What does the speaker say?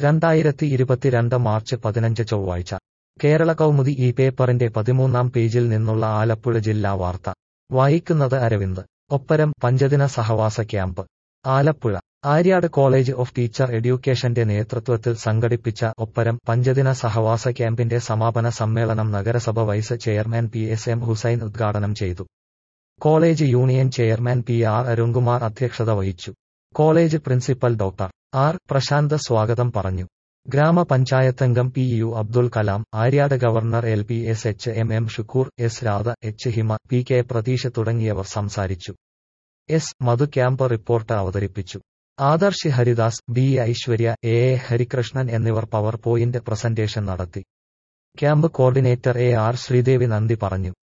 രണ്ടായിരത്തി ഇരുപത്തിരണ്ട് മാർച്ച് പതിനഞ്ച് ചൊവ്വാഴ്ച കേരള കൗമുദി ഈ പേപ്പറിന്റെ പതിമൂന്നാം പേജിൽ നിന്നുള്ള ആലപ്പുഴ ജില്ലാ വാർത്ത വായിക്കുന്നത് അരവിന്ദ് ഒപ്പരം പഞ്ചദിന സഹവാസ camp Alappuzha Aryad college of teacher എഡ്യൂക്കേഷന്റെ നേതൃത്വത്തിൽ സംഘടിപ്പിച്ച ഒപ്പരം പഞ്ചദിന സഹവാസ ക്യാമ്പിന്റെ സമാപന സമ്മേളനം നഗരസഭ vice chairman P S M Hussain ഉദ്ഘാടനം ചെയ്തു college union chairman P R Arunkumar അധ്യക്ഷത വഹിച്ചു college principal doctor R Prashanth സ്വാഗതം പറഞ്ഞു ഗ്രാമപഞ്ചായത്തംഗം P U Abdul Kalam Aryad government L P S H M M Shukoor S Radha H Hima P K Pratheesh തുടങ്ങിയവർ സംസാരിച്ചു എസ് മധു ക്യാമ്പ് റിപ്പോർട്ട് അവതരിപ്പിച്ചു Adarsh Haridas B Aishwarya A A Harikrishnan എന്നിവർ പവർ പോയിന്റ് പ്രസന്റേഷൻ നടത്തി camp coordinator A R Sreedevi നന്ദി പറഞ്ഞു